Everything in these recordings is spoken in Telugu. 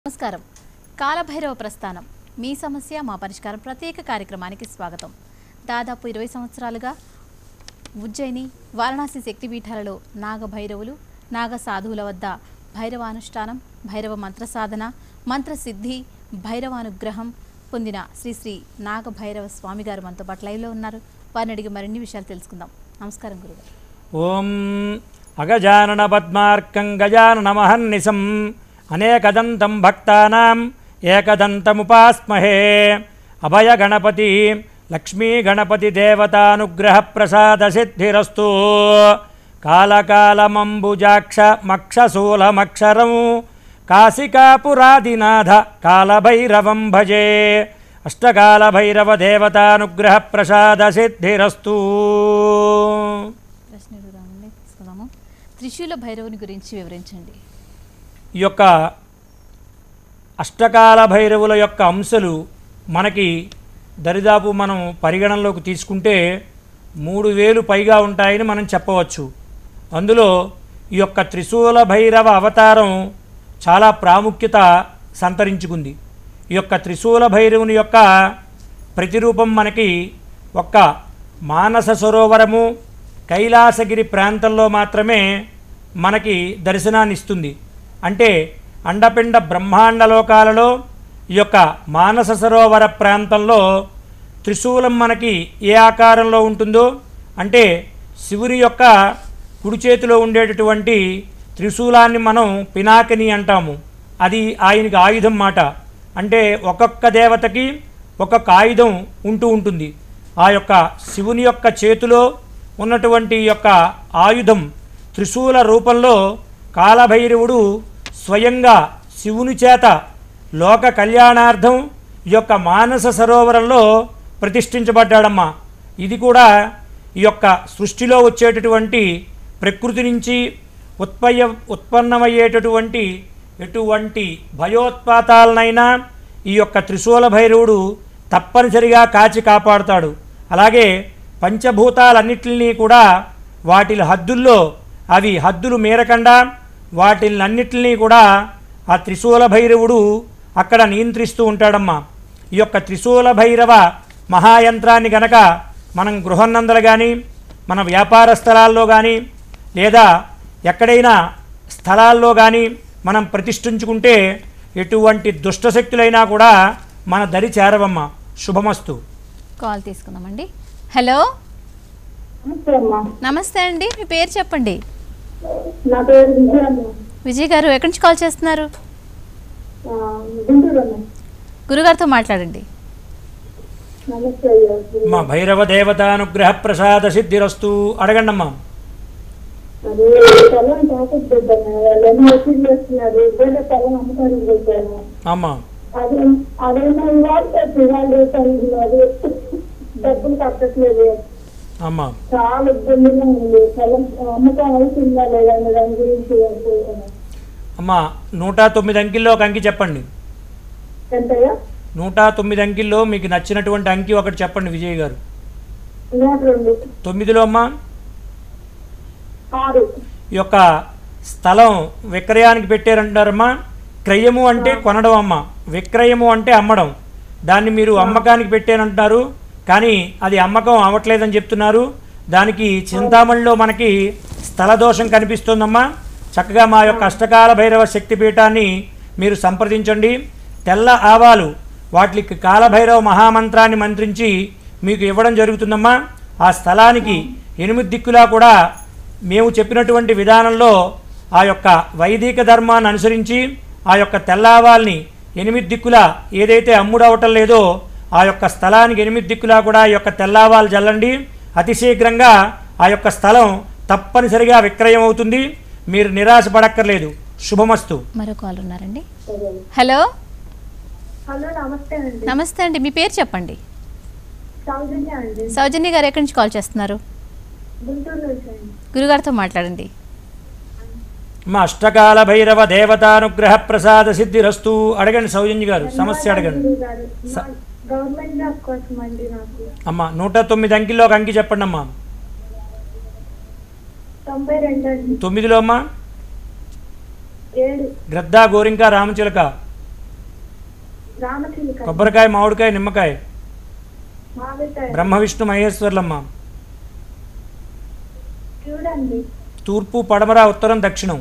నమస్కారం కాలభైరవ ప్రస్థానం మీ సమస్య మా పరిష్కారం ప్రత్యేక కార్యక్రమానికి స్వాగతం దాదాపు ఇరవై సంవత్సరాలుగా ఉజ్జయిని వారణాసి శక్తిపీఠాలలో నాగభైరవులు నాగ సాధువుల వద్ద భైరవానుష్ఠానం భైరవ మంత్ర సాధన మంత్రసిద్ధి భైరవానుగ్రహం పొందిన శ్రీ శ్రీ నాగభైరవ స్వామి గారు మనతో పాటు లైవ్లో ఉన్నారు వారిని అడిగి మరిన్ని విషయాలు తెలుసుకుందాం నమస్కారం గురుగారు ఓం అగజానన పద్మార్కం గజాననమహర్నిశం అనేకదంతం భక్తానాం ఏకదంతముపాస్మహే అభయ గణపతి లక్ష్మీ గణపతి దేవతానుగ్రహ ప్రసాద సిద్ధిరస్తు కాలకాలమంబుజాక్ష మక్షశూలమక్షరం కాశికాపురాదినాథ కాలభైరవం భజే అష్టకాలభైరవ దేవతానుగ్రహ ప్రసాద సిద్ధిరస్తూ ప్రశ్న అడుగుదామండి తీసుకుందాము త్రిశూల భైరవుని గురించి వివరించండి ఈ యొక్క అష్టకాల భైరవుల యొక్క అంశాలు మనకి దరిదాపు మనం పరిగణనలోకి తీసుకుంటే మూడు వేలు పైగా ఉంటాయని మనం చెప్పవచ్చు అందులో ఈ యొక్క త్రిశూల భైరవ అవతారం చాలా ప్రాముఖ్యత సంతరించుకుంది ఈ యొక్క త్రిశూల భైరవుని యొక్క ప్రతిరూపం మనకి ఒక్క మానస సరోవరము కైలాసగిరి ప్రాంతంలో మాత్రమే మనకి దర్శనాన్ని ఇస్తుంది అంటే అండపిండ బ్రహ్మాండ లోకాలలో ఈ యొక్క మానస సరోవర ప్రాంతంలో త్రిశూలం మనకి ఏ ఆకారంలో ఉంటుందో అంటే శివుని యొక్క కుడి చేతిలో ఉండేటటువంటి త్రిశూలాన్ని మనం పినాకిని అంటాము అది ఆయనకి ఆయుధం మాట అంటే ఒక్కొక్క దేవతకి ఒక్కొక్క ఆయుధం ఉంటూ ఉంటుంది ఆ యొక్క శివుని యొక్క చేతిలో ఉన్నటువంటి ఈ యొక్క ఆయుధం త్రిశూల రూపంలో కాలభైరవుడు స్వయంగా శివుని చేత లోక కళ్యాణార్థం ఈ యొక్క మానస సరోవరంలో ప్రతిష్ఠించబడ్డాడమ్మా ఇది కూడా ఈ యొక్క సృష్టిలో వచ్చేటటువంటి ప్రకృతి నుంచి ఉత్పయ ఉత్పన్నమయ్యేటటువంటి ఎటువంటి భయోత్పాతాలనైనా ఈ యొక్క త్రిశూల భైరవుడు తప్పనిసరిగా కాచి కాపాడుతాడు అలాగే పంచభూతాలన్నిటినీ కూడా వాటి హద్దుల్లో అవి హద్దులు మీరకుండా వాటిలన్నిటినీ కూడా ఆ త్రిశూల భైరవుడు అక్కడ నియంత్రిస్తూ ఉంటాడమ్మా ఈ యొక్క త్రిశూల భైరవ మహాయంత్రాన్ని గనక మనం గృహనందలు కానీ మన వ్యాపార స్థలాల్లో కానీ లేదా ఎక్కడైనా స్థలాల్లో కానీ మనం ప్రతిష్ఠించుకుంటే ఎటువంటి దుష్టశక్తులైనా కూడా మన దరి చేరవమ్మ శుభమస్తు కాల్ తీసుకుందామండి హలో నమస్తే అమ్మా నమస్తే అండి మీ పేరు చెప్పండి నా పేరు విజయ అమ్మ. విజయ్ గారు ఎక్కడి నుంచి కాల్ చేస్తున్నారు ఆ, గుంటూరు అమ్మ. గురుగారితో మాట్లాడండి నమస్తే అయ్యా మా భైరవ దేవతానుగ్రహ ప్రసాద సిద్ధిరస్తు అడగండమ్మా అది పొలం తాకట్టు పెట్టాను వాళ్ళని వచ్చి చేస్తున్నారు వేరే పొలం అమ్మకానికి పెట్టాను అమ్మా అది అదేమో ఇవాళ ఇవాళ చదువుతున్నారు డబ్బులు కట్టట్లేదు అమ్మా చాలా ఇబ్బందిగా ఉంది పొలం అమ్మకం అవుతుందా లేదా అనే దాని గురించి అనుకుంటున్నాను. అమ్మా నూట తొమ్మిది అంకిల్లో ఒక అంకి చెప్పండి ఎంతయ్యా నూట తొమ్మిది అంకిల్లో మీకు నచ్చినటువంటి అంకి ఒకటి చెప్పండి విజయ్ గారు నూట రెండు తొమ్మిదిలో అమ్మా ఆరు ఈ యొక్క స్థలం విక్రయానికి పెట్టారంటారమ్మా క్రయము అంటే కొనడం అమ్మ విక్రయము అంటే అమ్మడం దాన్ని మీరు అమ్మకానికి పెట్టారంటున్నారు కానీ అది అమ్మకం అవ్వట్లేదని చెప్తున్నారు దానికి చింతామణిలో మనకి స్థల దోషం కనిపిస్తుందమ్మా చక్కగా మా యొక్క అష్టకాల భైరవ శక్తిపీఠాన్ని మీరు సంప్రదించండి తెల్ల ఆవాలు వాటికి కాలభైరవ మహామంత్రాన్ని మంత్రించి మీకు ఇవ్వడం జరుగుతుందమ్మా ఆ స్థలానికి ఎనిమిది దిక్కులా కూడా మేము చెప్పినటువంటి విధానంలో ఆ యొక్క వైదిక ధర్మాన్ని అనుసరించి ఆ యొక్క తెల్లావాల్ని ఎనిమిది దిక్కులా ఏదైతే అమ్ముడవటం లేదో ఆ యొక్క స్థలానికి ఎనిమిది దిక్కులా కూడా ఈ యొక్క తెల్లావాలు జల్లండి అతి శీఘ్రంగా ఆ యొక్క స్థలం తప్పనిసరిగా విక్రయం అవుతుంది మీరు నిరాశపడక్కర్లేదు శుభమస్తు మరో కాల్ ఉన్నారండి సరే హలో హలో నమస్తే అండి నమస్తే అండి మీ పేరు చెప్పండి సౌజన్య అండి సౌజన్య గారు ఎక్కడి నుంచి కాల్ చేస్తున్నారు గుంటూరు నుంచి అండి గురుగారితో మాట్లాడండి మా అష్టకాల భైరవ దేవతానుగ్రహ ప్రసాద సిద్ధిరస్తు అడగండి సౌజన్య గారు సమస్య అడగండి గురువు గారు. మా గవర్నమెంట్ జాబ్ కోసం అండి నాకు అమ్మ నూట తొమ్మిది అంకిలో ఒక అంకి చెప్పండి అమ్మా తొంభై రెండు అండి తొమ్మిదిలో అమ్మా ఏడు గ్రద్దా గోరింక రామచిలక రామచిలుక కొబ్బరికాయ మామిడికాయ నిమ్మకాయ మామిడికాయ బ్రహ్మ విష్ణు మహేశ్వర్లమ్మ చూడండి తూర్పు పడమర ఉత్తరం దక్షిణం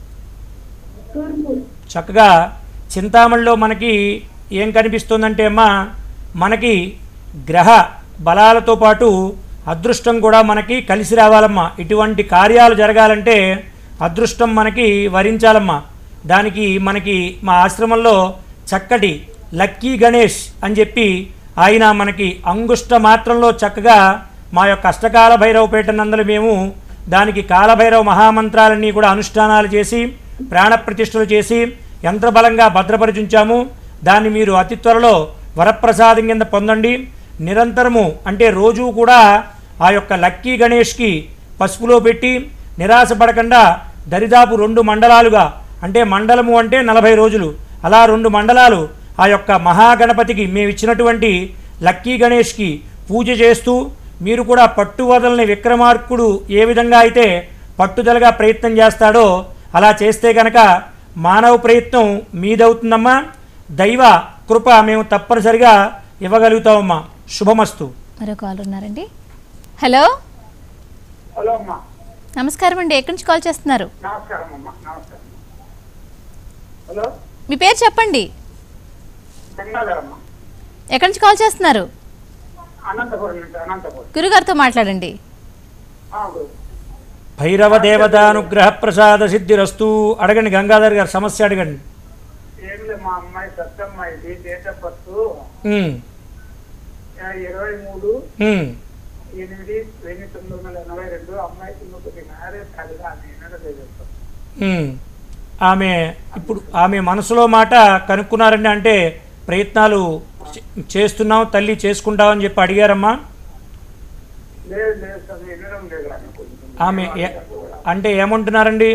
తూర్పు చక్కగా చింతామణిలో మనకి ఏం కనిపిస్తుందంటే అమ్మా మనకి గ్రహ బలాలతో పాటు అదృష్టం కూడా మనకి కలిసి రావాలమ్మా ఇటువంటి కార్యాలు జరగాలంటే అదృష్టం మనకి వరించాలమ్మా దానికి మనకి మా ఆశ్రమంలో చక్కటి లక్కీ గణేష్ అని చెప్పి ఆయన మనకి అంగుష్ట మాత్రంలో చక్కగా మా యొక్క అష్టకాల భైరవపేట నందలు మేము దానికి కాలభైరవ మహామంత్రాలన్నీ కూడా అనుష్ఠానాలు చేసి ప్రాణప్రతిష్ఠలు చేసి యంత్రబలంగా భద్రపరిచుంచాము దాన్ని మీరు అతి త్వరలో వరప్రసాదం కింద పొందండి నిరంతరము అంటే రోజు కూడా ఆ యొక్క లక్కీ గణేష్కి పసుపులో పెట్టి నిరాశపడకుండా దరిదాపు రెండు మండలాలుగా అంటే మండలము అంటే నలభై రోజులు అలా రెండు మండలాలు ఆ యొక్క మహాగణపతికి మేము ఇచ్చినటువంటి లక్కీ గణేష్కి పూజ చేస్తూ మీరు కూడా పట్టు వదలని విక్రమార్కుడు ఏ విధంగా అయితే పట్టుదలగా ప్రయత్నం చేస్తాడో అలా చేస్తే కనుక మానవ ప్రయత్నం మీదవుతుందమ్మా దైవ కృప మేము తప్పనిసరిగా ఇవ్వగలుగుతామమ్మా శుభమస్తు మరో కాల్ ఉన్నారండి హలో హలో అమ్మా నమస్కారం అండి ఎక్కడి నుంచి కాల్ చేస్తున్నారు నమస్కారం అమ్మా నమస్కారం హలో మీ పేరు చెప్పండి గంగాధర్ అమ్మా ఎక్కడి నుంచి కాల్ చేస్తున్నారు అనంతపురం నుంచి అనంతపురం గురుగారితో మాట్లాడండి ఆ, గురు. భైరవ దేవతానుగ్రహ ప్రసాద సిద్ధిరస్తు అడగండి గంగాధర్ గారు సమస్య అడగండి ఏం లేదు మా అమ్మాయి సత్యమ్మాయిది డేట్ ఆఫ్ బర్త్ ఉమ్, ఇరవై మూడు ఉమ్. ఎనిమిది వెయ్యి తొమ్మిది వందల ఎనభై రెండు అమ్మాయికి ఇంకొకటి మ్యారేజ్ కాలేదు ఆమె ఎన్నడూ చేస్తాం ఉమ్. ఆమె ఇప్పుడు ఆమె మనసులో మాట కనుక్కున్నారండి అంటే ప్రయత్నాలు చే- చేస్తున్నాం తల్లి చేసుకుంటామని చెప్పి అడిగారమ్మా లేదు లేదు సార్ వినడం లేదు ఆమె కొంచెం ఆమె ఏ- అంటే ఏమంటున్నారండి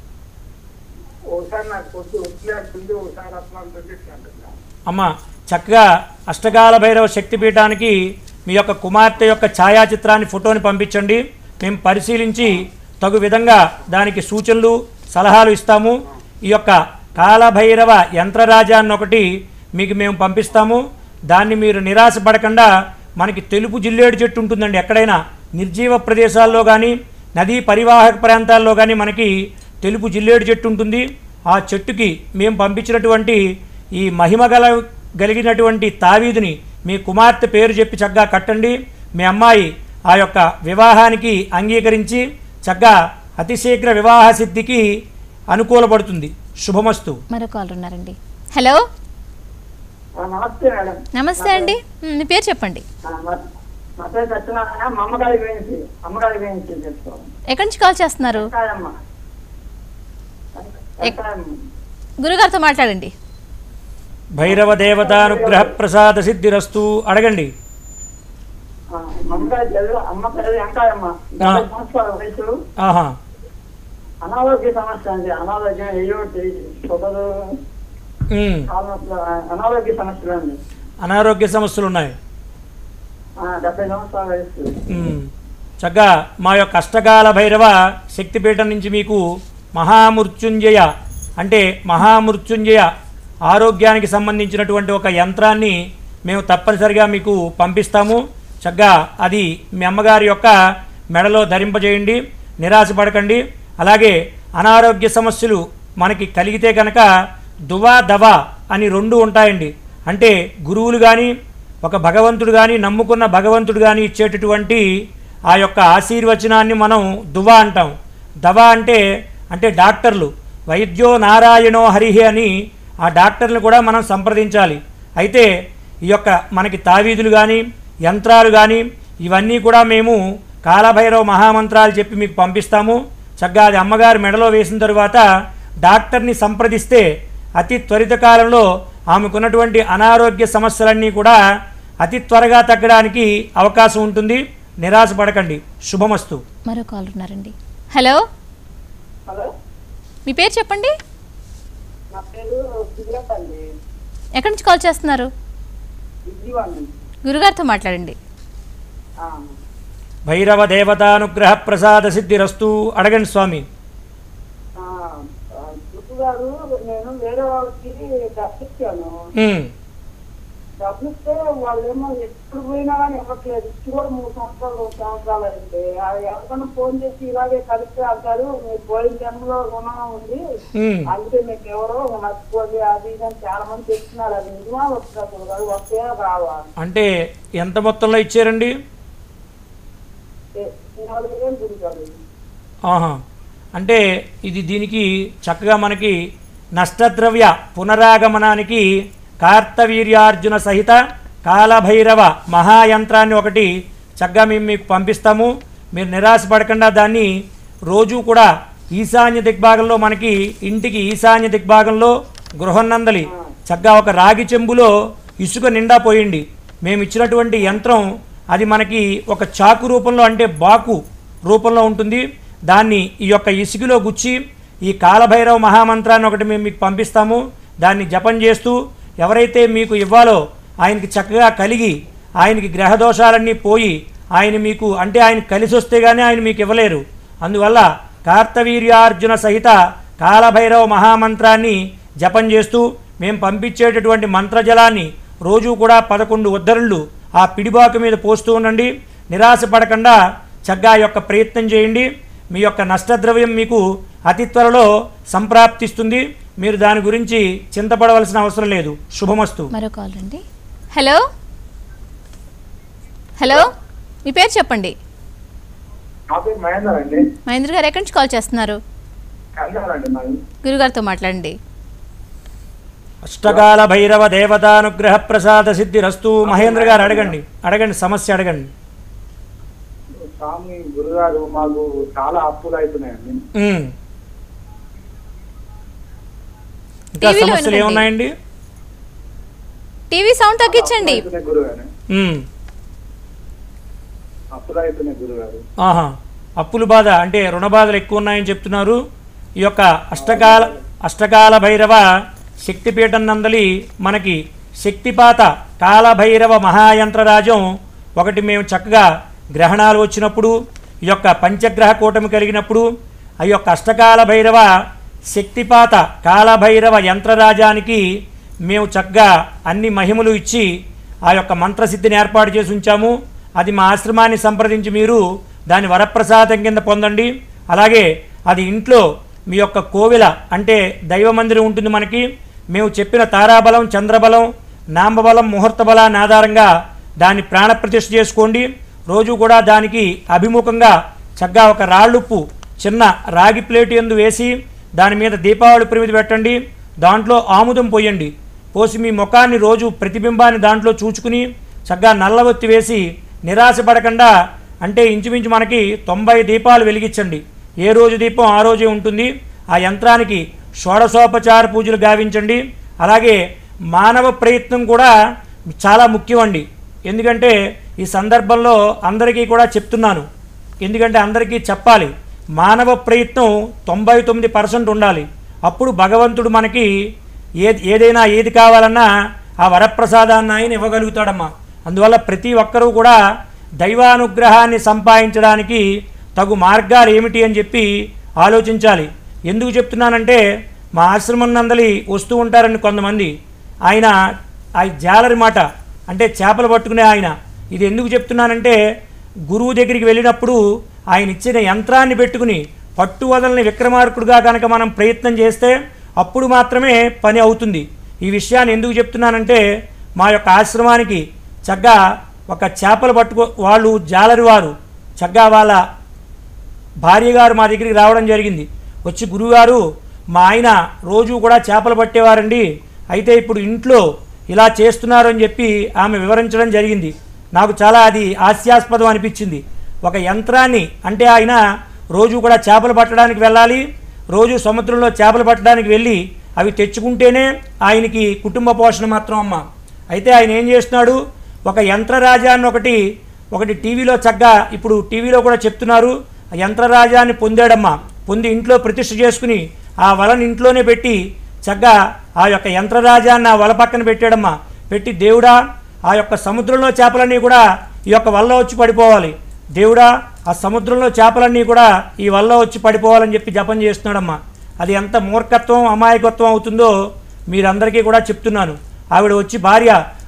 ఒకసారి నాకు కొంచెం వచ్చి అంటుంది ఒకసారి అట్లా అంటుంది ఇట్లా అంటున్నా అమ్మ చక్కగా అష్టకాల భైరవ శక్తిపీఠానికి మీ యొక్క కుమార్తె యొక్క ఛాయాచిత్రాన్ని ఫోటోని పంపించండి మేము పరిశీలించి తగు విధంగా దానికి సూచనలు సలహాలు ఇస్తాము ఈ యొక్క కాలభైరవ యంత్రరాజాన్ని ఒకటి మీకు మేము పంపిస్తాము దాన్ని మీరు నిరాశపడకుండా మనకి తెలుపు జిల్లేడు చెట్టు ఉంటుందండి ఎక్కడైనా నిర్జీవ ప్రదేశాల్లో కానీ నదీ పరివాహక ప్రాంతాల్లో కానీ మనకి తెలుపు జిల్లేడు చెట్టు ఉంటుంది ఆ చెట్టుకి మేము పంపించినటువంటి ఈ మహిమ గల కలిగినటువంటి తావీదుని మీ కుమార్తె పేరు చెప్పి చక్కగా కట్టండి మీ అమ్మాయి ఆ యొక్క వివాహానికి అంగీకరించి చక్కగా అతి శీఘ్ర వివాహ సిద్ధికి అనుకూలపడుతుంది శుభమస్తు మరో కాల్ ఉన్నారండి హలో ఆ, నమస్తే మేడం నమస్తే అండి ఉమ్, మీ పేరు చెప్పండి ఆ, మా- మా పేరు సత్యనారాయణ మా అమ్మగారి గురించి అమ్మగారి గురించి చెప్తాను ఎక్కడి నుంచి కాల్ చేస్తున్నారు వెంకాయమ్మ వెంకాయమ్మ గురుగారితో మాట్లాడండి భైరవ దేవతానుగ్రహ ప్రసాద సిద్ధిరస్తు అడగండి ఆ, మా అమ్మగారి పేరు అమ్మ పేరు వెంకాయమ్మ డెబ్బై సంవత్సరాల వయసు ఆహా అనారోగ్య సమస్య అండి అనారోగ్యం ఏయో పొగలు ఉమ్. కాళ్ళ నొప్పులు, ఆ, అనారోగ్య సమస్యలు అండి అనారోగ్య సమస్యలు ఉన్నాయి ఆ, డెబ్బై సంవత్సరాల వయసు ఉమ్. చక్కగా మా యొక్క అష్టకాల భైరవ శక్తిపీఠం నుంచి మీకు మహామృత్యుంజయ అంటే మహామృత్యుంజయ ఆరోగ్యానికి సంబంధించినటువంటి ఒక యంత్రాన్ని మేము తప్పనిసరిగా మీకు పంపిస్తాము చక్కగా అది మీ అమ్మగారి యొక్క మెడలో ధరింపజేయండి నిరాశపడకండి అలాగే అనారోగ్య సమస్యలు మనకి కలిగితే కనుక దువా దవా అని రెండు ఉంటాయండి అంటే గురువులు కానీ ఒక భగవంతుడు కానీ నమ్ముకున్న భగవంతుడు కానీ ఇచ్చేటటువంటి ఆ యొక్క ఆశీర్వచనాన్ని మనం దువా అంటాం దవా అంటే అంటే డాక్టర్లు వైద్యో నారాయణో హరిహి అని ఆ డాక్టర్లు కూడా మనం సంప్రదించాలి అయితే ఈ యొక్క మనకి తావీదులు కానీ యంత్రాలు కానీ ఇవన్నీ కూడా మేము కాలభైరవ మహామంత్రాలు చెప్పి మీకు పంపిస్తాము చక్కగా అది అమ్మగారి మెడలో వేసిన తరువాత డాక్టర్ని సంప్రదిస్తే అతి త్వరిత కాలంలో ఆమెకున్నటువంటి అనారోగ్య సమస్యలన్నీ కూడా అతి త్వరగా తగ్గడానికి అవకాశం ఉంటుంది నిరాశపడకండి శుభమస్తు మరో కాల్ ఉన్నారండి హలో హలో మీ పేరు చెప్పండి నా పేరు సుజలత అండి ఎక్కడి నుంచి కాల్ చేస్తున్నారు విజయవాడ నుంచి గురుగారితో మాట్లాడండి ఆ, భైరవ దేవతానుగ్రహ ప్రసాద సిద్ధిరస్తు అడగండి స్వామి ఆ, ఆ, గురువు గారు నేను వేరే వాళ్ళకి డబ్బు ఇచ్చాను ఉమ్, డబ్బులు ఇస్తే వాళ్ళేమో ఎప్పుడు పోయినా కానీ ఇవ్వట్లేదు ఇచ్చి కూడా మూడు సంవత్సరాలు రెండు సంవత్సరాలు అయింది అది ఎవరికైనా ఫోన్ చేసి ఇలాగే కలిసి వెళ్తారు మీరు పోయిన జన్మలో రుణం ఉంది ఉమ్. అందుకే మీకు ఎవరో మర్చిపోయి అది ఇది అని చాలా మంది చెప్తున్నారు అది నిజమా వస్తుంది అది వస్తే రావా అంటే ఎంత మొత్తంలో ఇచ్చారండి నాలుగు వేలు గురికారు ఆహా అంటే ఇది దీనికి చక్కగా మనకి నష్టద్రవ్య పునరాగమనానికి కార్తవీర్యార్జున సహిత కాలభైరవ మహాయంత్రాన్ని ఒకటి చక్కగా మేము మీకు పంపిస్తాము మీరు నిరాశపడకుండా దాన్ని రోజు కూడా ఈశాన్య దిగ్భాగంలో మనకి ఇంటికి ఈశాన్య దిగ్భాగంలో గృహనందలి చక్కగా ఒక రాగి చెంబులో ఇసుక నిండా పోయండి మేము ఇచ్చినటువంటి యంత్రం అది మనకి ఒక చాకు రూపంలో అంటే బాకు రూపంలో ఉంటుంది దాన్ని ఈ యొక్క ఇసుకలో గుచ్చి ఈ కాలభైరవ మహామంత్రాన్ని ఒకటి మేము మీకు పంపిస్తాము దాన్ని జపం చేస్తూ ఎవరైతే మీకు ఇవ్వాలో ఆయనకి చక్కగా కలిగి ఆయనకి గ్రహదోషాలన్నీ పోయి ఆయన మీకు అంటే ఆయన కలిసి వస్తే కానీ ఆయన మీకు ఇవ్వలేరు అందువల్ల కార్తవీర్యార్జున సహిత కాలభైరవ మహామంత్రాన్ని జపం చేస్తూ మేము పంపించేటటువంటి మంత్రజలాన్ని రోజు కూడా పదకొండు ఉద్ధరణలు ఆ పిడిబాకు మీద పోస్తూ ఉండండి నిరాశపడకుండా చక్కగా యొక్క ప్రయత్నం చేయండి మీ యొక్క నష్టద్రవ్యం మీకు అతి త్వరలో సంప్రాప్తిస్తుంది మీరు దాని గురించి చింతపడవలసిన అవసరం లేదు శుభమస్తు మరో కాల్ అండి హలో హలో మీ పేరు చెప్పండి నా పేరు మహేందర్ అండి మహేంద్ర గారు ఎక్కడి నుంచి కాల్ చేస్తున్నారు కళ్యాణ్ అండి నాది గురుగారితో మాట్లాడండి అష్టకాల భైరవ దేవతానుగ్రహ ప్రసాద సిద్ధిరస్తు మహేంద్ర గారు అడగండి అడగండి సమస్య అడగండి స్వామి గురుగారు మాకు చాలా అప్పులు అవుతున్నాయండి ఉమ్. ఇంకా టీవీలో సమస్యలు వినండి. ఏమున్నాయండి టీవీ సౌండ్ తగ్గించండి అవుతున్నాయి గురుగారు ఉమ్. అప్పులు అవుతున్నాయి గురుగారు ఆహా అప్పుల బాధ అంటే రుణ బాధలు ఎక్కువ ఉన్నాయని చెప్తున్నారు ఈ యొక్క అష్టకాల అష్టకాల భైరవ శక్తిపీఠం నందలి మనకి శక్తిపాత కాలభైరవ మహాయంత్రరాజం ఒకటి మేము చక్కగా గ్రహణాలు వచ్చినప్పుడు ఈ యొక్క పంచగ్రహ కూటమి కలిగినప్పుడు ఆ యొక్క అష్టకాల భైరవ శక్తిపాత కాలభైరవ యంత్రరాజానికి మేము చక్కగా అన్ని మహిమలు ఇచ్చి ఆ యొక్క మంత్రసిద్ధిని ఏర్పాటు చేసి ఉంచాము అది మా ఆశ్రమాన్ని సంప్రదించి మీరు దాని వరప్రసాదం కింద పొందండి అలాగే అది ఇంట్లో మీ యొక్క కోవిల అంటే దైవ మందిరం ఉంటుంది మనకి మేము చెప్పిన తారాబలం చంద్రబలం నాంబబలం ముహూర్త బలాన్ని ఆధారంగా దాన్ని ప్రాణప్రతిష్ఠ చేసుకోండి రోజు కూడా దానికి అభిముఖంగా చక్కగా ఒక రాళ్ళుప్పు చిన్న రాగి ప్లేట్ ఎందు వేసి దాని మీద దీపావళి ప్రమిది పెట్టండి దాంట్లో ఆముదం పోయండి పోసి మీ ముఖాన్ని రోజు ప్రతిబింబాన్ని దాంట్లో చూచుకుని చక్కగా నల్లవొత్తి వేసి నిరాశపడకుండా అంటే ఇంచుమించు మనకి తొంభై దీపాలు వెలిగించండి ఏ రోజు దీపం ఆ రోజే ఉంటుంది ఆ యంత్రానికి షోడశోపచార పూజలు గావించండి అలాగే మానవ ప్రయత్నం కూడా చాలా ముఖ్యం అండి ఎందుకంటే ఈ సందర్భంలో అందరికీ కూడా చెప్తున్నాను ఎందుకంటే అందరికీ చెప్పాలి మానవ ప్రయత్నం తొంభై తొమ్మిది పర్సెంట్ ఉండాలి అప్పుడు భగవంతుడు మనకి ఏ ఏదైనా ఏది కావాలన్నా ఆ వరప్రసాదాన్ని ఆయన ఇవ్వగలుగుతాడమ్మా అందువల్ల ప్రతి ఒక్కరూ కూడా దైవానుగ్రహాన్ని సంపాదించడానికి తగు మార్గాలు ఏమిటి అని చెప్పి ఆలోచించాలి ఎందుకు చెప్తున్నానంటే మా ఆశ్రమం నందలి వస్తూ ఉంటారని కొంతమంది ఆయన ఆ జాలరి మాట అంటే చేపలు పట్టుకునే ఆయన ఇది ఎందుకు చెప్తున్నానంటే గురువు దగ్గరికి వెళ్ళినప్పుడు ఆయన ఇచ్చిన యంత్రాన్ని పెట్టుకుని పట్టు వదలని విక్రమార్కుడుగా కనుక మనం ప్రయత్నం చేస్తే అప్పుడు మాత్రమే పని అవుతుంది ఈ విషయాన్ని ఎందుకు చెప్తున్నానంటే మా యొక్క ఆశ్రమానికి చక్కగా ఒక చేపలు పట్టుకో వాళ్ళు జాలరి వారు చక్కగా వాళ్ళ భార్య గారు మా దగ్గరికి రావడం జరిగింది వచ్చి గురువుగారు మా ఆయన రోజు కూడా చేపలు పట్టేవారండి అయితే ఇప్పుడు ఇంట్లో ఇలా చేస్తున్నారు అని చెప్పి ఆమె వివరించడం జరిగింది నాకు చాలా అది హాస్యాస్పదం అనిపించింది ఒక యంత్రాన్ని అంటే ఆయన రోజు కూడా చేపలు పట్టడానికి వెళ్ళాలి రోజు సముద్రంలో చేపలు పట్టడానికి వెళ్ళి అవి తెచ్చుకుంటేనే ఆయనకి కుటుంబ పోషణ మాత్రం అమ్మ అయితే ఆయన ఏం చేస్తున్నాడు ఒక యంత్రరాజాన్ని ఒకటి ఒకటి టీవీలో చక్కగా ఇప్పుడు టీవీలో కూడా చెప్తున్నారు ఆ యంత్రరాజాన్ని పొందాడమ్మా పొంది ఇంట్లో ప్రతిష్ఠ చేసుకుని ఆ వలను ఇంట్లోనే పెట్టి చక్కగా ఆ యొక్క యంత్రరాజాన్ని ఆ వల పక్కన పెట్టాడమ్మా పెట్టి దేవుడా ఆ యొక్క సముద్రంలో చేపలన్నీ కూడా ఈ యొక్క వల్ల వచ్చి పడిపోవాలి దేవుడా ఆ సముద్రంలో చేపలన్నీ కూడా ఈ వల్ల వచ్చి పడిపోవాలని చెప్పి జపం చేస్తున్నాడమ్మా అది ఎంత మూర్ఖత్వం అమాయకత్వం అవుతుందో మీరందరికీ కూడా చెప్తున్నాను ఆవిడ వచ్చి భార్య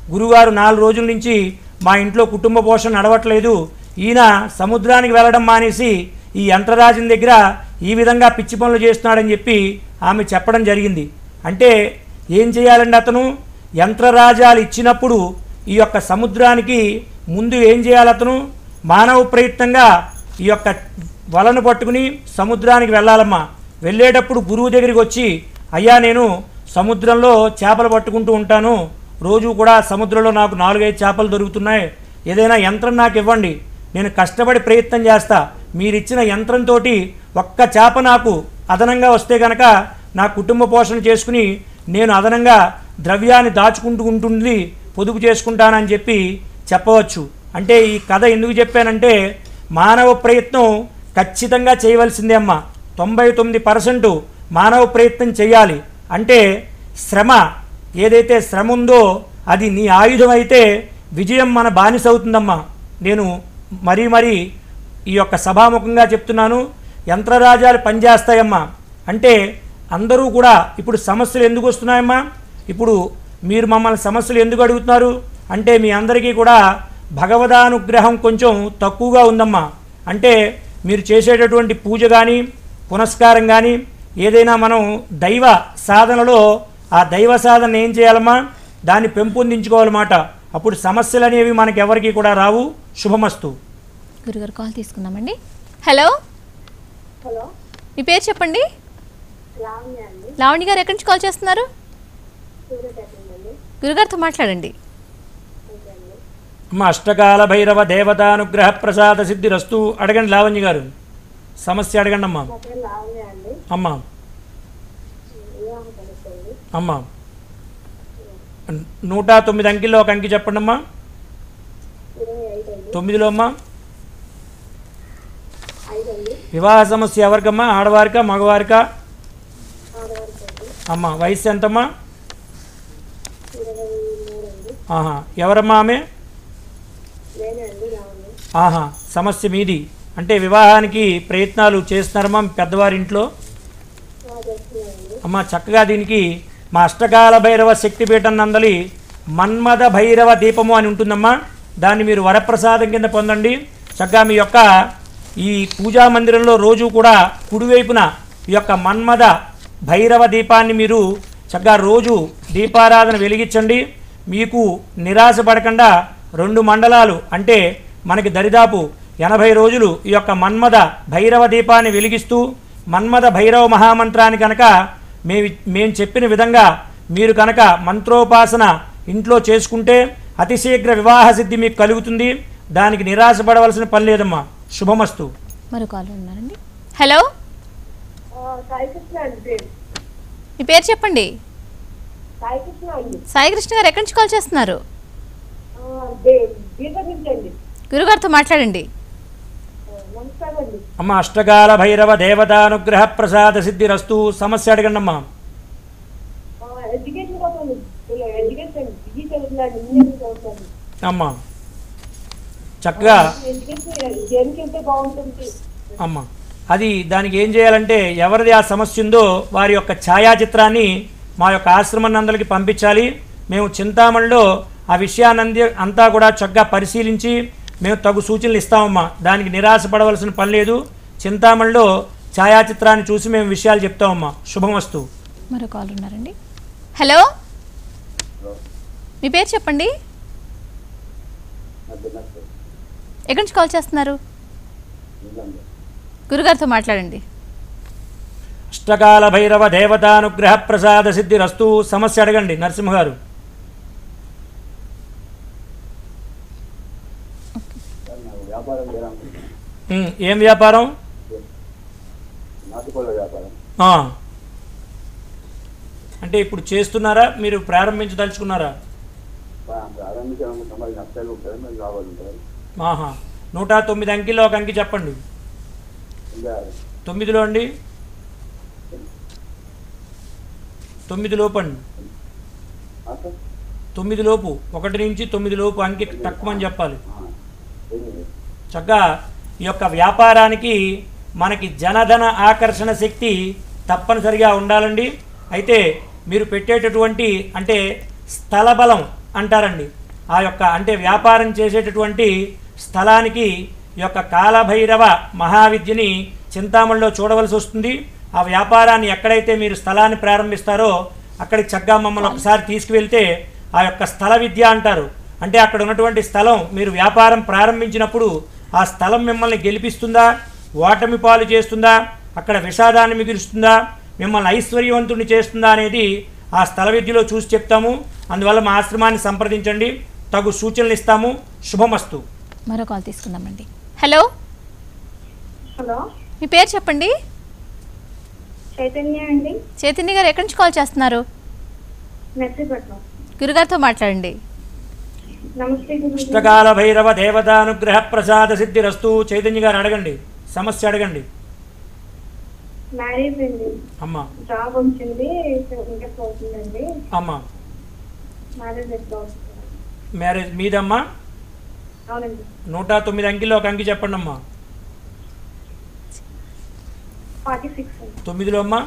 గురుగారు నాలుగు రోజుల నుంచి మా ఇంట్లో కుటుంబ పోషణ నడవట్లేదు ఈయన సముద్రానికి వెళ్ళడం మానేసి ఈ యంత్రరాజుని దగ్గర ఈ విధంగా పిచ్చి పనులు చేస్తున్నాడని చెప్పి ఆమె చెప్పడం జరిగింది అంటే ఏం చేయాలండి అతను యంత్రరాజాలు ఇచ్చినప్పుడు ఈ యొక్క సముద్రానికి ముందు ఏం చేయాలి అతను మానవ ప్రయత్నంగా ఈ యొక్క వలను పట్టుకుని సముద్రానికి వెళ్ళాలమ్మా వెళ్ళేటప్పుడు గురువు దగ్గరికి వచ్చి అయ్యా నేను సముద్రంలో చేపలు పట్టుకుంటూ ఉంటాను రోజు కూడా సముద్రంలో నాకు నాలుగైదు చేపలు దొరుకుతున్నాయి ఏదైనా యంత్రం నాకు ఇవ్వండి నేను కష్టపడి ప్రయత్నం చేస్తా మీరిచ్చిన యంత్రంతో ఒక్క చేప నాకు అదనంగా వస్తే గనక నా కుటుంబ పోషణ చేసుకుని నేను అదనంగా ద్రవ్యాన్ని దాచుకుంటూ ఉంటుంది పొదుపు చేసుకుంటానని చెప్పి చెప్పవచ్చు అంటే ఈ కథ ఎందుకు చెప్పానంటే మానవ ప్రయత్నం ఖచ్చితంగా చేయవలసిందే అమ్మ తొంభై తొమ్మిది పర్సెంట్ మానవ ప్రయత్నం చేయాలి అంటే శ్రమ ఏదైతే శ్రమ ఉందో అది నీ ఆయుధం అయితే విజయం మన బానిస అవుతుందమ్మా నేను మరీ మరీ ఈ యొక్క సభాముఖంగా చెప్తున్నాను యంత్రరాజాలు పనిచేస్తాయమ్మా అంటే అందరూ కూడా ఇప్పుడు సమస్యలు ఎందుకు వస్తున్నాయమ్మా ఇప్పుడు మీరు మమ్మల్ని సమస్యలు ఎందుకు అడుగుతున్నారు అంటే మీ అందరికీ కూడా భగవదానుగ్రహం కొంచెం తక్కువగా ఉందమ్మా అంటే మీరు చేసేటటువంటి పూజ కానీ పునస్కారం కానీ ఏదైనా మనం దైవ సాధనలో ఆ దైవ సాధన ఏం చేయాలమ్మా దాన్ని పెంపొందించుకోవాలన్నమాట అప్పుడు సమస్యలు అనేవి మనకి ఎవరికి కూడా రావు శుభమస్తు గురుగారు కాల్ తీసుకుందామండి హలో హలో మీ పేరు చెప్పండి లావణ్య అండి లావణి గారు ఎక్కడి నుంచి కాల్ చేస్తున్నారు సూర్యపేట అండి గురుగారితో మాట్లాడండి ఓకే అండి అమ్మ అష్టకాల భైరవ దేవతానుగ్రహ ప్రసాద సిద్ధిరస్తు అడగండి లావణ్య గారు సమస్య అడగండి అమ్మా నా పేరు లావణ్య అండి అమ్మ వివాహం కలుస్తుంది అమ్మ నూట తొమ్మిది అంకెల్లో ఒక అంకి చెప్పండి అమ్మా ఇరవై ఐదు అండి తొమ్మిదిలో అమ్మా ఐదు అండి వివాహ సమస్య ఎవరికమ్మా ఆడవారికా మగవారికా ఆడవారికి అండి అమ్మ వయసు ఎంతమ్మా ఇరవై మూడు అండి ఆహా ఎవరమ్మా ఆమె నేనే అండి లావణ్య ఆహా సమస్య మీది అంటే వివాహానికి ప్రయత్నాలు చేస్తున్నారమ్మా మీ పెద్దవారి ఇంట్లో చేస్తున్నానండి అమ్మ చక్కగా దీనికి మా అష్టకాల భైరవ శక్తిపీఠం నందలి మన్మథ భైరవ దీపము అని ఉంటుందమ్మా దాన్ని మీరు వరప్రసాదం కింద పొందండి చక్కగా మీ యొక్క ఈ పూజా మందిరంలో రోజు కూడా కుడివైపున ఈ యొక్క మన్మథ భైరవ దీపాన్ని మీరు చక్కగా రోజు దీపారాధన వెలిగించండి మీకు నిరాశ పడకుండా రెండు మండలాలు అంటే మనకి దరిదాపు ఎనభై రోజులు ఈ యొక్క మన్మథ భైరవ దీపాన్ని వెలిగిస్తూ మన్మథ భైరవ మహామంత్రాన్ని కనుక మే మేము చెప్పిన విధంగా మీరు కనుక మంత్రోపాసన ఇంట్లో చేసుకుంటే అతి శీఘ్ర వివాహ సిద్ధి మీకు కలుగుతుంది దానికి నిరాశపడవలసిన పని లేదమ్మా శుభమస్తు మరో కాల్ ఉన్నారండి హలో సాయికృష్ణ అండి పేరు మీ పేరు చెప్పండి సాయికృష్ణ అండి సాయి కృష్ణ గారు ఎక్కడి నుంచి కాల్ చేస్తున్నారు దీప నుంచి అండి గురుగారితో మాట్లాడండి నమస్కారం అండి అమ్మ అష్టకాల భైరవ దేవతానుగ్రహ ప్రసాద సిద్ధిరస్తు సమస్య అడగండి అమ్మా ఎడ్యుకేషన్ కోసం ఎడ్యుకేషన్ డిగ్రీ చదువుతున్నాను ఇంజనీరింగ్ చదువుతాను అమ్మా చక్కగా ఎడ్యుకేషన్ దేనికి వెళ్తే బాగుంటుంది అమ్మ అది దానికి ఏం చేయాలంటే ఎవరిది ఆ సమస్య ఉందో వారి యొక్క ఛాయాచిత్రాన్ని మా యొక్క ఆశ్రమం నందరికి పంపించాలి మేము చింతామణిలో ఆ విషయాన్ని అంతా కూడా చక్కగా పరిశీలించి మేము తగు సూచనలు ఇస్తామమ్మా దానికి నిరాశపడవలసిన పని లేదు చింతామణిలో ఛాయాచిత్రాన్ని చూసి మేము విషయాలు చెప్తామమ్మా శుభమస్తు మరో కాల్ ఉన్నారండి హలో మీ పేరు చెప్పండి ఎక్కడి నుంచి కాల్ చేస్తున్నారు గురుగారితో మాట్లాడండి అష్టకాల భైరవ దేవతానుగ్రహ ప్రసాద సిద్ధిరస్తు సమస్య అడగండి నరసింహ గారు వ్యాపారం చేయాలనుకుంటున్నాను ఉమ్, ఏం వ్యాపారం నాటుకోళ్ళ వ్యాపారం ఆ. అంటే ఇప్పుడు చేస్తున్నారా మీరు ప్రారంభించదలుచుకున్నారా ప్రా- ప్రారంభించాలనుకుంటున్నాం మరి నష్టాలు ఉంటుంది మరి లాభాలు ఉంటాయి ఆహా నూట తొమ్మిది అంకిలో ఒక అంకి చెప్పండి ఇంకా తొమ్మిదిలో అండి తొమ్మిది లోపు అండి ఆ సార్? తొమ్మిది లోపు ఒకటి నుంచి తొమ్మిది లోపు అంకి తక్కువ అని చెప్పాలి ఆ, ఏంది? చక్కగా ఈ యొక్క వ్యాపారానికి మనకి జనధన ఆకర్షణ శక్తి తప్పనిసరిగా ఉండాలండి అయితే మీరు పెట్టేటటువంటి అంటే స్థల బలం అంటారండి ఆ యొక్క అంటే వ్యాపారం చేసేటటువంటి స్థలానికి ఈ యొక్క కాలభైరవ మహావిద్యని చింతామణిలో చూడవలసి వస్తుంది ఆ వ్యాపారాన్ని ఎక్కడైతే మీరు స్థలాన్ని ప్రారంభిస్తారో అక్కడికి చక్కగా మమ్మల్ని ఒకసారి తీసుకువెళ్తే ఆ యొక్క స్థల విద్య అంటారు అంటే అక్కడ ఉన్నటువంటి స్థలం మీరు వ్యాపారం ప్రారంభించినప్పుడు ఆ స్థలం మిమ్మల్ని గెలిపిస్తుందా ఓటమి పాలు చేస్తుందా అక్కడ విషాదాన్ని మిగులుస్తుందా మిమ్మల్ని ఐశ్వర్యవంతుడిని చేస్తుందా అనేది ఆ స్థల విద్యలో చూసి చెప్తాము అందువల్ల మా ఆశ్రమాన్ని సంప్రదించండి తగు సూచనలు ఇస్తాము శుభమస్తు మరో కాల్ తీసుకుందామండి హలో హలో మీ పేరు చెప్పండి చైతన్య అండి చైతన్య గారు ఎక్కడి నుంచి కాల్ చేస్తున్నారు నర్సీపట్నం గురుగారితో మాట్లాడండి నమస్తే గురుజీ పుస్తకాల భైరవ దేవతానుగ్రహ ప్రసాద సిద్ధిరస్తు చైతన్య గారు అడగండి సమస్య అడగండి మ్యారేజ్ అండి అమ్మ జాబ్ వచ్చింది ఇంకా అవుతుందండి అమ్మ మ్యారేజ్ ఎట్లా అవుతుంది మ్యారేజ్ మీదమ్మా అవునండి నూట తొమ్మిది అంకిలో ఒక అంకి చెప్పండి అమ్మా ఫార్టీ సిక్స్ అండి తొమ్మిదిలో అమ్మా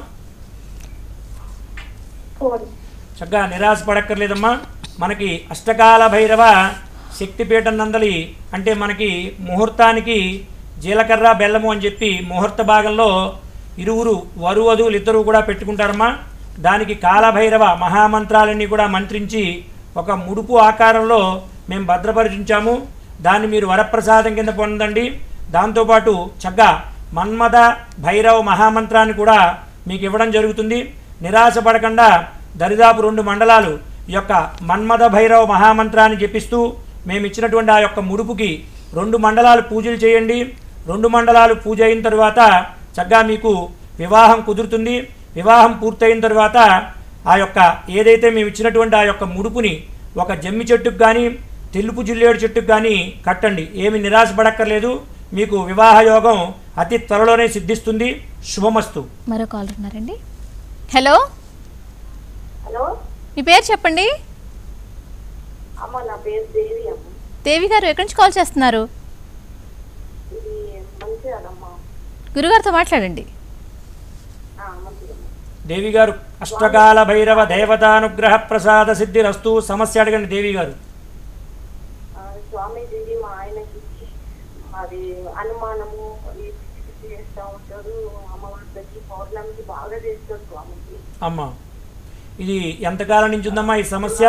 ఫోర్ చక్కగా నిరాశ పడక్కర్లేదమ్మా మనకి అష్టకాల భైరవ శక్తిపీఠం నందలి అంటే మనకి ముహూర్తానికి జీలకర్ర బెల్లము అని చెప్పి ముహూర్త భాగంలో ఇరువురు వరువధువులు ఇద్దరు కూడా పెట్టుకుంటారమ్మా దానికి కాలభైరవ మహామంత్రాలన్నీ కూడా మంత్రించి ఒక ముడుపు ఆకారంలో మేము భద్రపరిచించాము దాన్ని మీరు వరప్రసాదం కింద పొందండి దాంతోపాటు చక్కగా మన్మథ భైరవ మహామంత్రాన్ని కూడా మీకు ఇవ్వడం జరుగుతుంది నిరాశ పడకుండా దరిదాపు రెండు మండలాలు ఈ యొక్క మన్మథ భైరవ మహామంత్రాన్ని జపిస్తూ మేము ఇచ్చినటువంటి ఆ యొక్క ముడుపుకి రెండు మండలాలు పూజలు చేయండి రెండు మండలాలు పూజ అయిన తర్వాత చక్కగా మీకు వివాహం కుదురుతుంది వివాహం పూర్తయిన తర్వాత ఆ యొక్క ఏదైతే మేము ఇచ్చినటువంటి ఆ యొక్క ముడుపుని ఒక జమ్మి చెట్టుకు కానీ తెలుపు జిల్లేడు చెట్టుకు కానీ కట్టండి ఏమి నిరాశపడక్కర్లేదు మీకు వివాహ యోగం అతి త్వరలోనే సిద్ధిస్తుంది శుభమస్తు మరో కాల్ ఉన్నారండి హలో హలో మీ పేరు చెప్పండి అమ్మ నా పేరు దేవి అమ్మ దేవి గారు ఎక్కడి నుంచి కాల్ చేస్తున్నారు ఇది మంచిదమ్మా గురుగారితో మాట్లాడండి మంచిదమ్మా దేవి గారు అష్టకాల భైరవ దేవతానుగ్రహ ప్రసాద సిద్ధిరస్తు సమస్య అడగండి దేవి గారు స్వామీజీ మా ఆయనకి అది అనుమానము ఈ పిచ్చి పిచ్చి చేస్తూ ఉంటాడు అమ్మవారికి పౌర్ణమికి బాగా చేస్తాడు స్వామీజీ అమ్మ ఇది ఎంతకాలం నుంచి ఉందమ్మా ఈ సమస్య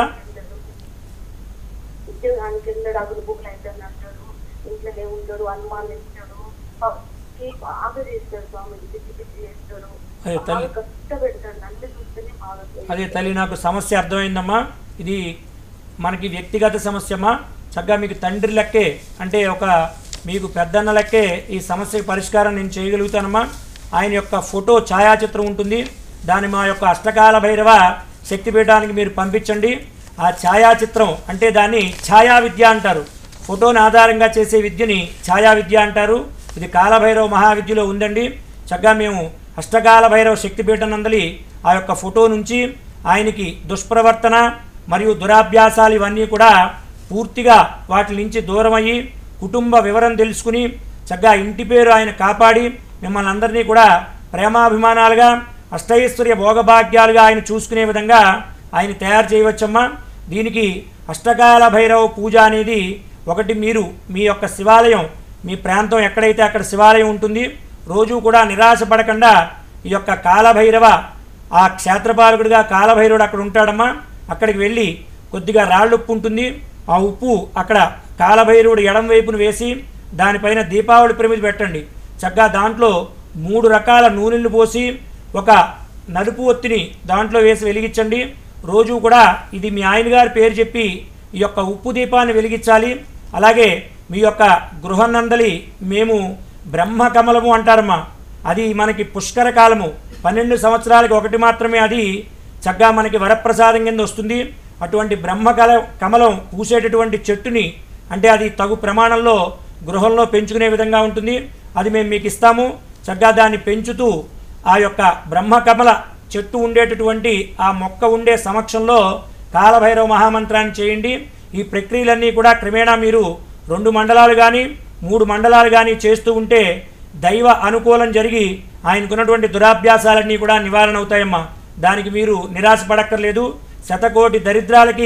ఉద్యోగానికి వెళ్ళాడు అగులు బుక్లు అవుతాడు అంటాడు ఇంట్లోనే ఉంటాడు అనుమానిస్తాడు పబ్కి బాగా చేస్తాడు స్వామీజీ పిచ్చి పిచ్చి చేస్తాడు అదే తల్లి- బాగా కష్టపెడతాడు నన్ను చూస్తేనే బాగా అదే తల్లి నాకు సమస్య అర్థమైందమ్మా ఇది మనకి వ్యక్తిగత సమస్యమ్మా చక్కగా మీకు తండ్రి లెక్కే అంటే ఒక మీకు పెద్దన్న లెక్కే ఈ సమస్యకి పరిష్కారం నేను చేయగలుగుతానమ్మా ఆయన యొక్క ఫోటో ఛాయాచిత్రం ఉంటుంది దాన్ని మా యొక్క అష్టకాల భైరవ శక్తిపీఠానికి మీరు పంపించండి ఆ ఛాయాచిత్రం అంటే దాన్ని ఛాయా విద్య అంటారు ఫోటోని ఆధారంగా చేసే విద్యని ఛాయా విద్య అంటారు ఇది కాలభైరవ మహావిద్యలో ఉందండి చక్కగా మేము అష్టకాల భైరవ శక్తిపీఠం నందలి ఆ యొక్క ఫోటో నుంచి ఆయనకి దుష్ప్రవర్తన మరియు దురాభ్యాసాలు ఇవన్నీ కూడా పూర్తిగా వాటి నుంచి దూరం అయ్యి కుటుంబ వివరం తెలుసుకుని చక్కగా ఇంటి పేరు ఆయన కాపాడి మిమ్మల్ని అందరినీ కూడా ప్రేమాభిమానాలుగా అష్టైశ్వర్య భోగభాగ్యాలుగా ఆయన చూసుకునే విధంగా ఆయన తయారు చేయవచ్చమ్మా దీనికి అష్టకాల భైరవ పూజ అనేది ఒకటి మీరు మీ యొక్క శివాలయం మీ ప్రాంతం ఎక్కడైతే అక్కడ శివాలయం ఉంటుంది రోజు కూడా నిరాశపడకుండా ఈ యొక్క కాలభైరవ ఆ క్షేత్రపాలకుడిగా కాలభైరవుడు అక్కడ ఉంటాడమ్మా అక్కడికి వెళ్ళి కొద్దిగా రాళ్ళు ఉప్పు ఉంటుంది ఆ ఉప్పు అక్కడ కాలభైరవుడు ఎడం వైపును వేసి దానిపైన దీపావళి ప్రమిది పెట్టండి చక్కగా దాంట్లో మూడు రకాల నూనెలు పోసి ఒక నలుపు ఒత్తిని దాంట్లో వేసి వెలిగించండి రోజు కూడా ఇది మీ ఆయన గారి పేరు చెప్పి ఈ యొక్క ఉప్పు దీపాన్ని వెలిగించాలి అలాగే మీ యొక్క గృహనందలి మేము బ్రహ్మకమలము అంటారమ్మా అది మనకి పుష్కర కాలము పన్నెండు సంవత్సరాలకి ఒకటి మాత్రమే అది చక్కగా మనకి వరప్రసాదం కింద వస్తుంది అటువంటి బ్రహ్మకల కమలం పూసేటటువంటి చెట్టుని అంటే అది తగు ప్రమాణంలో గృహంలో పెంచుకునే విధంగా ఉంటుంది అది మేము మీకు ఇస్తాము చక్కగా దాన్ని పెంచుతూ ఆ యొక్క బ్రహ్మకమల చెట్టు ఉండేటటువంటి ఆ మొక్క ఉండే సమక్షంలో కాలభైరవ మహామంత్రాన్ని చేయండి ఈ ప్రక్రియలన్నీ కూడా క్రమేణా మీరు రెండు మండలాలు కానీ మూడు మండలాలు కానీ చేస్తూ ఉంటే దైవ అనుకూలం జరిగి ఆయనకున్నటువంటి దురాభ్యాసాలన్నీ కూడా నివారణ అవుతాయమ్మా దానికి మీరు నిరాశపడక్కర్లేదు శతకోటి దరిద్రాలకి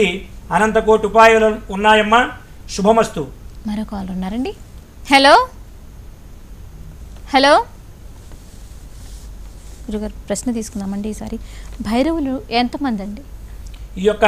అనంతకోటి ఉపాయాలు ఉన్నాయమ్మా శుభమస్తు మరో కాల్ ఉన్నారండి హలో హలో గురుగారు ప్రశ్న తీసుకుందామండి ఈసారి భైరవులు ఎంతమంది అండి ఈ యొక్క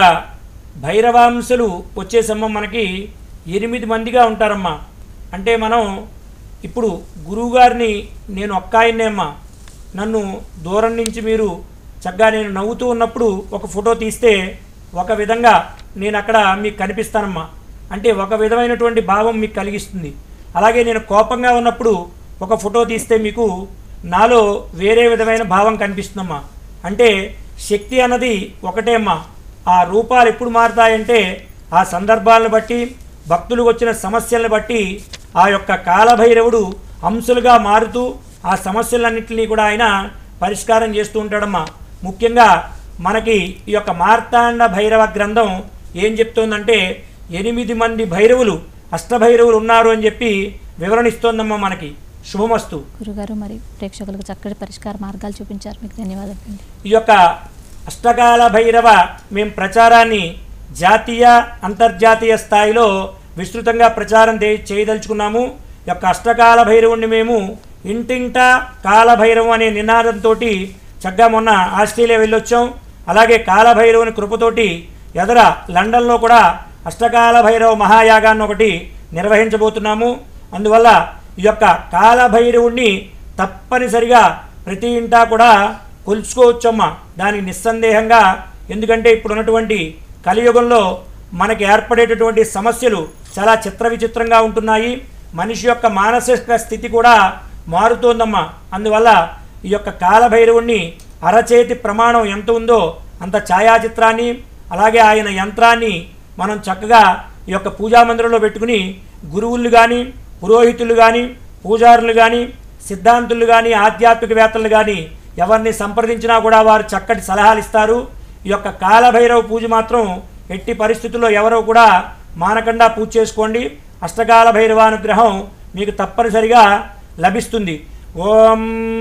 భైరవాంశలు వచ్చేసమ్మ మనకి ఎనిమిది మందిగా ఉంటారమ్మా అంటే మనం ఇప్పుడు గురువుగారిని నేను ఒక్కాయన్నే అమ్మా నన్ను దూరం నుంచి మీరు చక్కగా నేను నవ్వుతూ ఉన్నప్పుడు ఒక ఫోటో తీస్తే ఒక విధంగా నేను అక్కడ మీకు కనిపిస్తానమ్మా అంటే ఒక విధమైనటువంటి భావం మీకు కలిగిస్తుంది అలాగే నేను కోపంగా ఉన్నప్పుడు ఒక ఫోటో తీస్తే మీకు నాలో వేరే విధమైన భావం కనిపిస్తుందమ్మా అంటే శక్తి అన్నది ఒకటే అమ్మా ఆ రూపాలు ఎప్పుడు మారుతాయంటే ఆ సందర్భాలను బట్టి భక్తులు వచ్చిన సమస్యలను బట్టి ఆ యొక్క కాలభైరవుడు అంశలుగా మారుతూ ఆ సమస్యలన్నింటినీ కూడా ఆయన పరిష్కారం చేస్తూ ఉంటాడమ్మా ముఖ్యంగా మనకి ఈ యొక్క మార్తాండ భైరవ గ్రంథం ఏం చెప్తోందంటే ఎనిమిది మంది భైరవులు అష్టభైరవులు ఉన్నారు అని చెప్పి వివరణిస్తోందమ్మా మనకి శుభమస్తు గురుగారు మరి ప్రేక్షకులకు చక్కటి పరిష్కార మార్గాలు చూపించారు మీకు ధన్యవాదాలు అండి ఈ యొక్క అష్టకాల భైరవ మేము ప్రచారాన్ని జాతీయ అంతర్జాతీయ స్థాయిలో విస్తృతంగా ప్రచారం దే- చేయదలుచుకున్నాము ఈ యొక్క అష్టకాల భైరవుణ్ణి మేము ఇంటింట కాలభైరవం అనే నినాదంతో చక్కగా మొన్న ఆస్ట్రేలియా వెళ్ళొచ్చాం అలాగే కాలభైరవుని కృపతోటి ఎదర లండన్లో కూడా అష్టకాల భైరవ మహాయాగాన్ని ఒకటి నిర్వహించబోతున్నాము అందువల్ల ఈ యొక్క కాలభైరవుణ్ణి తప్పనిసరిగా ప్రతి ఇంటా కూడా కొలుచుకోవచ్చమ్మా దానికి నిస్సందేహంగా ఎందుకంటే ఇప్పుడు ఉన్నటువంటి కలియుగంలో మనకి ఏర్పడేటటువంటి సమస్యలు చాలా చిత్ర విచిత్రంగా ఉంటున్నాయి మనిషి యొక్క మానసిక స్థితి కూడా మారుతోందమ్మా అందువల్ల ఈ యొక్క కాలభైరవుణ్ణి అరచేతి ప్రమాణం ఎంత ఉందో అంత ఛాయాచిత్రాన్ని అలాగే ఆయన యంత్రాన్ని మనం చక్కగా ఈ యొక్క పూజా మందిరంలో పెట్టుకుని గురువులు కానీ పురోహితులు కానీ పూజారులు కానీ సిద్ధాంతులు కానీ ఆధ్యాత్మికవేత్తలు కానీ ఎవరిని సంప్రదించినా కూడా వారు చక్కటి సలహాలు ఇస్తారు ఈ యొక్క కాలభైరవ పూజ మాత్రం ఎట్టి పరిస్థితుల్లో ఎవరో కూడా మానకుండా పూజ చేసుకోండి అష్టకాల భైరవానుగ్రహం మీకు తప్పనిసరిగా లభిస్తుంది ఓం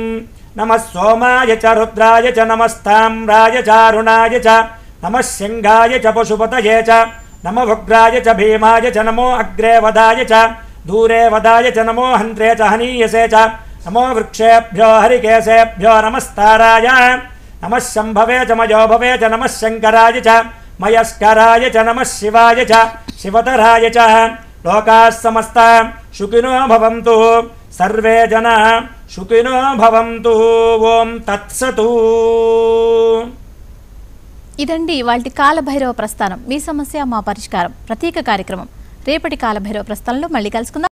నమ సోమాయ చ రుద్రాయ చ నమస్తామ్రాయ చారుణాయ చ నమ శంఘాయ చ పశుపతయే చ నమ ఉగ్రాయ చ భీమాయ చ నమో అగ్రే వదాయ చ దూరే వదాయ చ నమో హంత్రే చ హనీయసే చ నమో వృక్షేభ్యో హరికేశేభ్యో నమస్తారాయ నమ శంభవే చ మయో భవే చ నమ శంకరాయ చ మయస్కరాయ చ నమ శివాయ చ శివతరాయ చ లోకా సమస్త సుఖినో భవంతు సర్వే జన సుఖినో భవంతు ఓం తత్సతు ఇదండి వాళ్ళ కాలభైరవ ప్రస్థానం మీ సమస్య మా పరిష్కారం ప్రత్యేక కార్యక్రమం రేపటి కాలభైరవ ప్రస్థానంలో మళ్ళీ కలుసుకుందాం